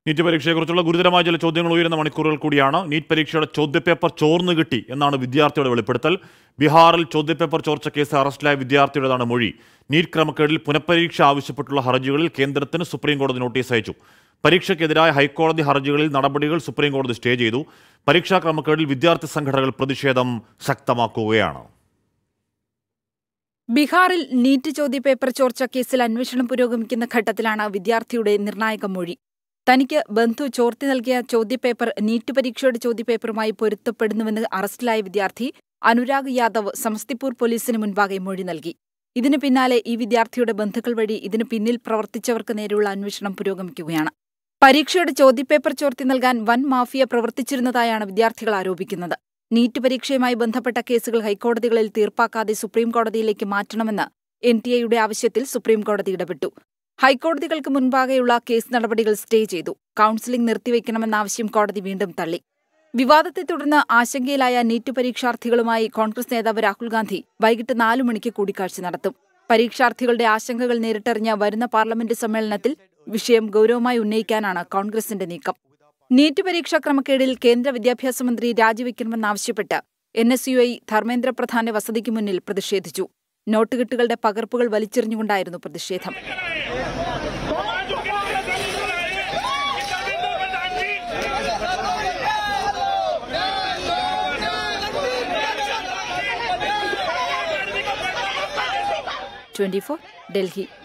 NEET പരീക്ഷയെക്കുറിച്ചുള്ള ഗുരുതരമായ ചില ചോദ്യങ്ങൾ ഉയരുന്ന മണിക്കൂറുകൾ കൂടിയാണ് നീറ്റ് പരീക്ഷയുടെ ചോദ്യപേപ്പർ ചോർന്നു കിട്ടി എന്നാണ് വിദ്യാർത്ഥിയുടെ വെളിപ്പെടുത്തൽ ബീഹാറിൽ ചോദ്യപേപ്പർ ചോർച്ച കേസ് അറസ്റ്റിലായ വിദ്യാർത്ഥിയുടേതാണ് മൊഴി നീറ്റ് ക്രമക്കേടിൽ പുനഃപരീക്ഷ ആവശ്യപ്പെട്ടുള്ള ഹർജികളിൽ കേന്ദ്രത്തിന് സുപ്രീം കോടതി നോട്ടീസ് അയച്ചു പരീക്ഷയ്ക്കെതിരായ ഹൈക്കോടതി ഹർജികളിൽ നടപടികൾ സുപ്രീം കോടതി സ്റ്റേ ചെയ്തു പരീക്ഷാ ക്രമക്കേടിൽ വിദ്യാർത്ഥി സംഘടനകൾ പ്രതിഷേധം ശക്തമാക്കുകയാണ് ബീഹാറിൽ നീറ്റ് ചോദ്യപേപ്പർ ചോർച്ച കേസിൽ അന്വേഷണം പുരോഗമിക്കുന്ന ഘട്ടത്തിലാണ് വിദ്യാർത്ഥിയുടെ നിർണായക മൊഴി തനിക്ക് ബന്ധു ചോർത്തി നൽകിയ ചോദ്യപേപ്പർ നീറ്റ് പരീക്ഷയുടെ ചോദ്യപേപ്പറുമായി പൊരുത്തപ്പെടുന്നുവെന്ന് അറസ്റ്റിലായ വിദ്യാർത്ഥി അനുരാഗ് യാദവ് സമസ്തിപൂർ പോലീസിന് മുൻപാകെ മൊഴി നൽകി ഇതിനു പിന്നാലെ ഈ വിദ്യാർത്ഥിയുടെ ബന്ധുക്കൾ വഴി ഇതിനു പിന്നിൽ പ്രവർത്തിച്ചവർക്ക് നേരെയുള്ള അന്വേഷണം പുരോഗമിക്കുകയാണ് പരീക്ഷയുടെ ചോദ്യപേപ്പർ ചോർത്തി നൽകാൻ വൻ മാഫിയ പ്രവർത്തിച്ചിരുന്നതായാണ് വിദ്യാർത്ഥികൾ ആരോപിക്കുന്നത് നീറ്റ് പരീക്ഷയുമായി ബന്ധപ്പെട്ട കേസുകൾ ഹൈക്കോടതികളിൽ തീർപ്പാക്കാതെ സുപ്രീം കോടതിയിലേക്ക് മാറ്റണമെന്ന് എൻ ടി എയുടെ ആവശ്യത്തിൽ സുപ്രീം കോടതി ഇടപെട്ടു ഹൈക്കോടതികൾക്ക് മുൻപാകെയുള്ള കേസ് നടപടികൾ സ്റ്റേ ചെയ്തു കൌൺസിലിംഗ് നിർത്തിവെക്കണമെന്ന ആവശ്യം കോടതി വീണ്ടും തള്ളി വിവാദത്തെ തുടർന്ന് ആശങ്കയിലായ നീറ്റ് പരീക്ഷാർത്ഥികളുമായി കോൺഗ്രസ് നേതാവ് രാഹുൽ ഗാന്ധി വൈകിട്ട് നാലു മണിക്ക് കൂടിക്കാഴ്ച നടത്തും പരീക്ഷാർത്ഥികളുടെ ആശങ്കകൾ നേരിട്ടറിഞ്ഞ വരുന്ന പാർലമെന്റ് സമ്മേളനത്തിൽ വിഷയം ഗൌരവമായി ഉന്നയിക്കാനാണ് കോൺഗ്രസിന്റെ നീക്കം നീറ്റ് പരീക്ഷാ ക്രമക്കേടിൽ കേന്ദ്ര വിദ്യാഭ്യാസ മന്ത്രി രാജിവെക്കണമെന്നാവശ്യപ്പെട്ട് N S U I Dharmendra പ്രധാന്റെ വസതിക്ക് മുന്നിൽ പ്രതിഷേധിച്ചു നോട്ടുകെട്ടുകളുടെ പകർപ്പുകൾ വലിച്ചെറിഞ്ഞുകൊണ്ടായിരുന്നു പ്രതിഷേധം ട്വന്റി ഡൽഹി